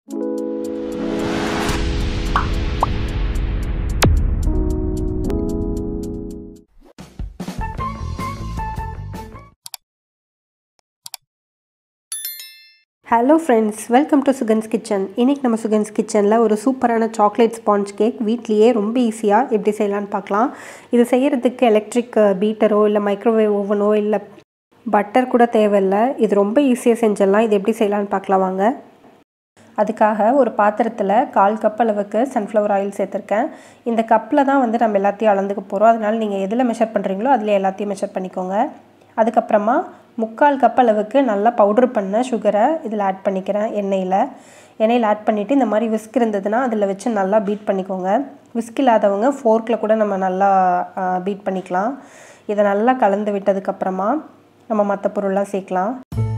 hello friends welcome to Sugans Kitchen இன்றைக்கி நம்ம சுகன்ஸ் கிச்சனில் ஒரு சூப்பரான சாக்லேட் ஸ்பாஞ்ச் கேக் வீட்லேயே ரொம்ப ஈஸியாக எப்படி செய்யலான்னு பார்க்கலாம் இது செய்கிறதுக்கு எலக்ட்ரிக் பீட்டரோ இல்லை மைக்ரோவேவ் ஓவனோ இல்லை பட்டர் கூட தேவையில்லை இது ரொம்ப ஈஸியாக செஞ்சிடலாம் இது எப்படி செய்யலான்னு பார்க்கலாம் வாங்க அதுக்காக ஒரு பாத்திரத்தில் கால் கப் அளவுக்கு சன்ஃப்ளவர் ஆயில் சேர்த்துருக்கேன் இந்த கப்பில் தான் வந்து நம்ம எல்லாத்தையும் அளந்துக்க போகிறோம் அதனால் நீங்கள் எதில் மெஷர் பண்ணுறீங்களோ அதில் எல்லாத்தையும் மெஷர் பண்ணிக்கோங்க அதுக்கப்புறமா முக்கால் கப் அளவுக்கு நல்லா பவுட்ரு பண்ண சுகரை இதில் ஆட் பண்ணிக்கிறேன் எண்ணெயில் எண்ணெயில் ஆட் பண்ணிவிட்டு இந்த மாதிரி விஸ்க் இருந்ததுன்னா அதில் வச்சு நல்லா பீட் பண்ணிக்கோங்க விஸ்க் இல்லாதவங்க ஃபோர்க்கில் கூட நம்ம நல்லா பீட் பண்ணிக்கலாம் இதை நல்லா கலந்து விட்டதுக்கப்புறமா நம்ம மற்ற பொருள்லாம் சேர்க்கலாம்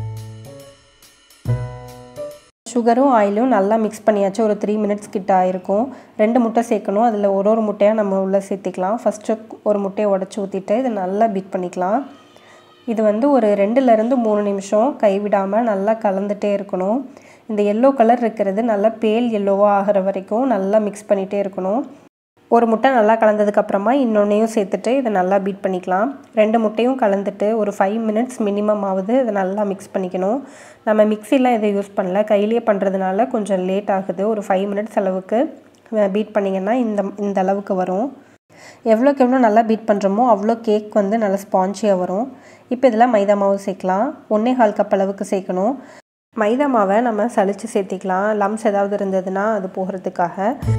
சுகரும் ஆயிலும் நல்லா மிக்ஸ் பண்ணியாச்சு ஒரு த்ரீ மினிட்ஸ் கிட்ட ஆயிருக்கும் ரெண்டு முட்டை சேர்க்கணும் அதில் ஒரு ஒரு முட்டையாக நம்ம உள்ளே சேர்த்திக்கலாம் ஃபஸ்ட்டு ஒரு முட்டையை உடச்சி ஊற்றிட்டு இதை நல்லா பீட் பண்ணிக்கலாம் இது வந்து ஒரு ரெண்டுலேருந்து மூணு நிமிஷம் கைவிடாமல் நல்லா கலந்துகிட்டே இருக்கணும் இந்த எல்லோ கலர் இருக்கிறது நல்லா பேல் எல்லோவாக ஆகிற வரைக்கும் நல்லா மிக்ஸ் பண்ணிகிட்டே இருக்கணும் ஒரு முட்டை நல்லா கலந்ததுக்கப்புறமா இன்னொன்னையும் சேர்த்துட்டு இதை நல்லா பீட் பண்ணிக்கலாம் ரெண்டு முட்டையும் கலந்துட்டு ஒரு ஃபைவ் மினிட்ஸ் மினிமம் ஆகுது இதை நல்லா மிக்ஸ் பண்ணிக்கணும் நம்ம மிக்சிலாம் எதை யூஸ் பண்ணல கையிலேயே பண்ணுறதுனால கொஞ்சம் லேட் ஆகுது ஒரு ஃபைவ் மினிட்ஸ் அளவுக்கு பீட் பண்ணிங்கன்னா இந்த இந்த அளவுக்கு வரும் எவ்வளோக்கு எவ்வளோ நல்லா பீட் பண்ணுறோமோ அவ்வளோ கேக் வந்து நல்லா ஸ்பான்ச்சியாக வரும் இப்போ இதில் மைதா மாவு சேர்க்கலாம் ஒன்றே கால் கப் அளவுக்கு சேர்க்கணும் மைதா மாவை நம்ம சளிச்சு சேர்த்திக்கலாம் லம்ஸ் ஏதாவது இருந்ததுன்னா அது போகிறதுக்காக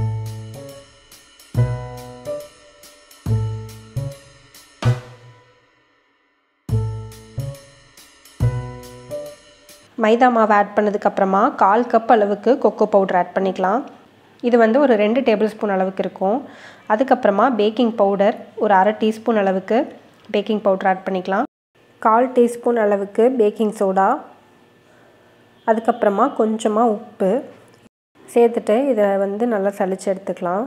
மைதா மாவை ஆட் பண்ணதுக்கப்புறமா கால் கப் அளவுக்கு கொக்கோ பவுடர் ஆட் பண்ணிக்கலாம் இது வந்து ஒரு ரெண்டு டேபிள் ஸ்பூன் அளவுக்கு இருக்கும் அதுக்கப்புறமா பேக்கிங் பவுடர் ஒரு அரை டீஸ்பூன் அளவுக்கு பேக்கிங் பவுடர் ஆட் பண்ணிக்கலாம் கால் டீஸ்பூன் அளவுக்கு பேக்கிங் சோடா அதுக்கப்புறமா கொஞ்சமாக உப்பு சேர்த்துட்டு இதை வந்து நல்லா சளிச்சு எடுத்துக்கலாம்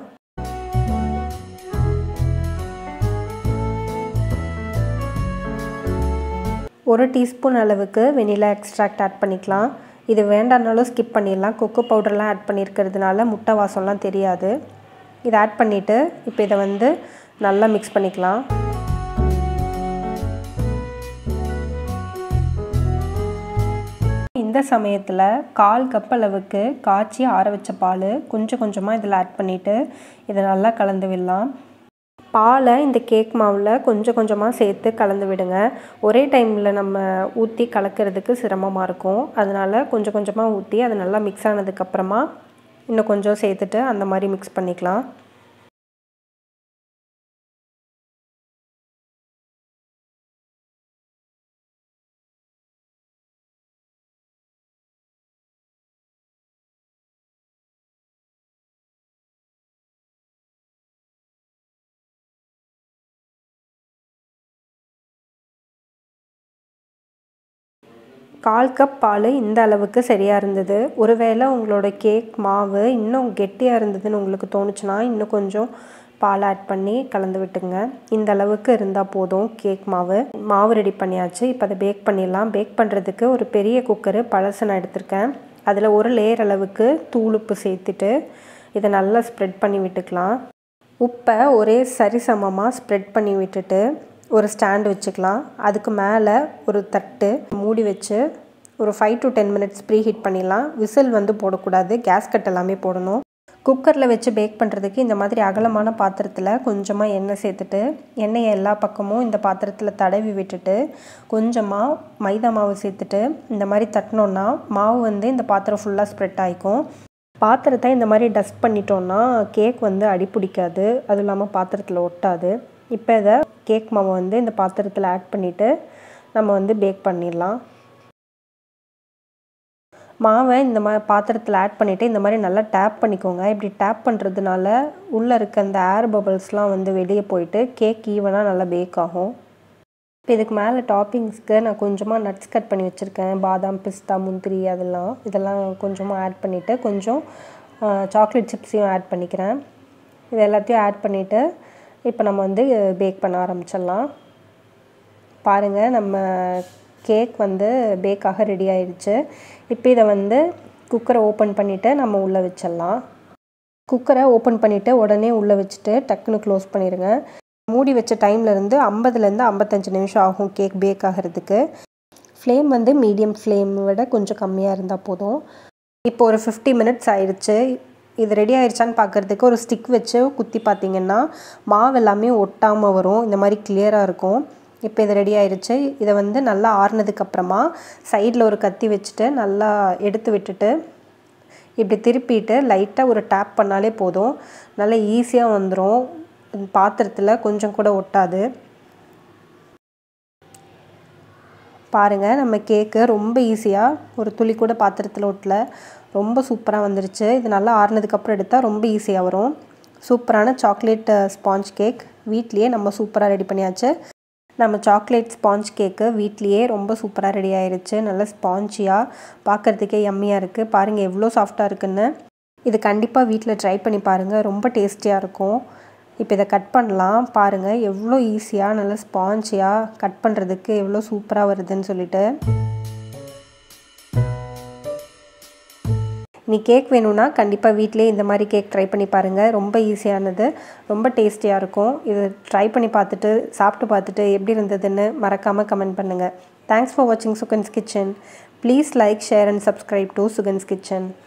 ஒரு டீஸ்பூன் அளவுக்கு வெனிலா எக்ஸ்ட்ராக்ட் ஆட் பண்ணிக்கலாம் இது வேண்டானாலும் ஸ்கிப் பண்ணிடலாம் கொக்கோ பவுடர்லாம் ஆட் பண்ணியிருக்கிறதுனால முட்டை வாசம்லாம் தெரியாது இதை ஆட் பண்ணிவிட்டு இப்போ இதை வந்து நல்லா மிக்ஸ் பண்ணிக்கலாம் இந்த சமயத்தில் கால் கப் அளவுக்கு காய்ச்சி ஆற வச்ச பால் கொஞ்சம் கொஞ்சமாக இதில் ஆட் பண்ணிவிட்டு இதை நல்லா கலந்து விடலாம் பாலை இந்த கேக் மாவில் கொஞ்சம் கொஞ்சமாக சேர்த்து கலந்து விடுங்க ஒரே டைமில் நம்ம ஊற்றி கலக்கிறதுக்கு சிரமமாக இருக்கும் அதனால் கொஞ்சம் கொஞ்சமாக ஊற்றி அது நல்லா மிக்ஸ் ஆனதுக்கப்புறமா இன்னும் கொஞ்சம் சேர்த்துட்டு அந்த மாதிரி மிக்ஸ் பண்ணிக்கலாம் கால் கப் பால் இந்த அளவுக்கு சரியாக இருந்தது ஒருவேளை உங்களோட கேக் மாவு இன்னும் கெட்டியாக இருந்ததுன்னு உங்களுக்கு தோணுச்சுன்னா இன்னும் கொஞ்சம் பால் ஆட் பண்ணி கலந்து விட்டுங்க இந்த அளவுக்கு இருந்தால் போதும் கேக் மாவு மாவு ரெடி பண்ணியாச்சு இப்போ அதை பேக் பண்ணிடலாம் பேக் பண்ணுறதுக்கு ஒரு பெரிய குக்கரு பழசு நான் எடுத்திருக்கேன் அதில் ஒரு லேயர் அளவுக்கு தூளுப்பு சேர்த்துட்டு இதை நல்லா ஸ்ப்ரெட் பண்ணி விட்டுக்கலாம் உப்பை ஒரே சரிசமமாக ஸ்ப்ரெட் பண்ணி விட்டுட்டு ஒரு ஸ்டாண்டு வச்சுக்கலாம் அதுக்கு மேலே ஒரு தட்டு மூடி வச்சு ஒரு five to ten minutes preheat பண்ணிடலாம் விசில் வந்து போடக்கூடாது கேஸ் கட் எல்லாமே போடணும் குக்கரில் வச்சு பேக் பண்ணுறதுக்கு இந்த மாதிரி அகலமான பாத்திரத்தில் கொஞ்சமாக எண்ணெய் சேர்த்துட்டு எண்ணெயை எல்லா பக்கமும் இந்த பாத்திரத்தில் தடவி விட்டுட்டு கொஞ்சமாக மைதா மாவு சேர்த்துட்டு இந்த மாதிரி தட்டினோன்னா மாவு வந்து இந்த பாத்திரம் ஃபுல்லாக ஸ்ப்ரெட் ஆகிக்கும் பாத்திரத்தை இந்த மாதிரி டஸ்ட் பண்ணிட்டோன்னா கேக் வந்து அடி பிடிக்காது அதுவும் இல்லாமல் பாத்திரத்தில் ஒட்டாது இப்போ இதை கேக் மாவை வந்து இந்த பாத்திரத்தில் ஆட் பண்ணிவிட்டு நம்ம வந்து பேக் பண்ணிடலாம் மாவை இந்த மாதிரி பாத்திரத்தில் ஆட் பண்ணிவிட்டு இந்த மாதிரி நல்லா டேப் பண்ணிக்கோங்க இப்படி டேப் பண்ணுறதுனால உள்ளே இருக்க அந்த ஏர் பபிள்ஸ்லாம் வந்து வெளியே போயிட்டு கேக் ஈவனாக நல்லா பேக் ஆகும் இப்போ இதுக்கு மேலே டாப்பிங்ஸ்க்கு நான் கொஞ்சமாக நட்ஸ் கட் பண்ணி வச்சுருக்கேன் பாதாம் பிஸ்தா முந்திரி அதெல்லாம் இதெல்லாம் கொஞ்சமாக ஆட் பண்ணிவிட்டு கொஞ்சம் சாக்லேட் சிப்ஸையும் ஆட் பண்ணிக்கிறேன் இது எல்லாத்தையும் ஆட் பண்ணிவிட்டு இப்போ நம்ம வந்து பேக் பண்ண ஆரம்பிச்சிடலாம் பாருங்கள் நம்ம கேக் வந்து பேக்காக ரெடி ஆயிடுச்சு இப்போ இதை வந்து குக்கரை ஓப்பன் பண்ணிவிட்டு நம்ம உள்ளே வச்சிடலாம் குக்கரை ஓப்பன் பண்ணிவிட்டு உடனே உள்ளே வச்சுட்டு டக்குன்னு க்ளோஸ் பண்ணிடுங்க மூடி வச்ச டைம்லேருந்து ஐம்பதுலேருந்து ஐம்பத்தஞ்சு நிமிஷம் ஆகும் கேக் பேக் ஆகிறதுக்கு ஃப்ளேம் வந்து மீடியம் ஃப்ளேம் விட கொஞ்சம் கம்மியாக இருந்தால் போதும் இப்போ ஒரு ஃபிஃப்டி மினிட்ஸ் ஆயிடுச்சு இது ரெடி ஆயிடுச்சான்னு பார்க்குறதுக்கு ஒரு ஸ்டிக் வச்சு குத்தி பார்த்தீங்கன்னா மாவு எல்லாமே ஒட்டாமல் வரும் இந்த மாதிரி கிளியராக இருக்கும் இப்போ இது ரெடி ஆயிடுச்சு இதை வந்து நல்லா ஆறுனதுக்கப்புறமா சைடில் ஒரு கத்தி வச்சுட்டு நல்லா எடுத்து விட்டுட்டு இப்படி திருப்பிட்டு லைட்டாக ஒரு டேப் பண்ணாலே போதும் நல்லா ஈஸியாக வந்துடும் பாத்திரத்தில் கொஞ்சம் கூட ஒட்டாது பாருங்கள் நம்ம கேக்கு ரொம்ப ஈஸியாக ஒரு துளி கூட பாத்திரத்தில் ஒட்டல ரொம்ப சூப்பராக வந்துருச்சு இது நல்லா ஆறுனதுக்கப்புறம் எடுத்தால் ரொம்ப ஈஸியாக வரும் சூப்பரான சாக்லேட் ஸ்பாஞ்ச் கேக் வீட்லேயே நம்ம சூப்பராக ரெடி பண்ணியாச்சு நம்ம சாக்லேட் ஸ்பாஞ்ச் கேக்கு வீட்லேயே ரொம்ப சூப்பராக ரெடி ஆயிருச்சு நல்ல ஸ்பாஞ்சியாக பார்க்குறதுக்கே யம்மியாக இருக்குது பாருங்கள் எவ்வளோ சாஃப்டாக இருக்குன்னு இது கண்டிப்பாக வீட்டில் ட்ரை பண்ணி பாருங்கள் ரொம்ப டேஸ்டியாக இருக்கும் இப்போ இதை கட் பண்ணலாம் பாருங்கள் எவ்வளோ ஈஸியாக நல்ல ஸ்பாஞ்சியாக கட் பண்ணுறதுக்கு எவ்வளோ சூப்பராக வருதுன்னு சொல்லிட்டு நீ கேக் வேணும்னா கண்டிப்பாக வீட்டிலே இந்த மாதிரி கேக் ட்ரை பண்ணி பாருங்கள் ரொம்ப ஈஸியானது ரொம்ப டேஸ்டியாக இருக்கும் இது ட்ரை பண்ணி பார்த்துட்டு சாப்பிட்டு பார்த்துட்டு எப்படி இருந்ததுன்னு மறக்காமல் கமெண்ட் பண்ணுங்கள் தேங்க்ஸ் ஃபார் வாட்சிங் Sugans Kitchen please like share and subscribe to Sugans kitchen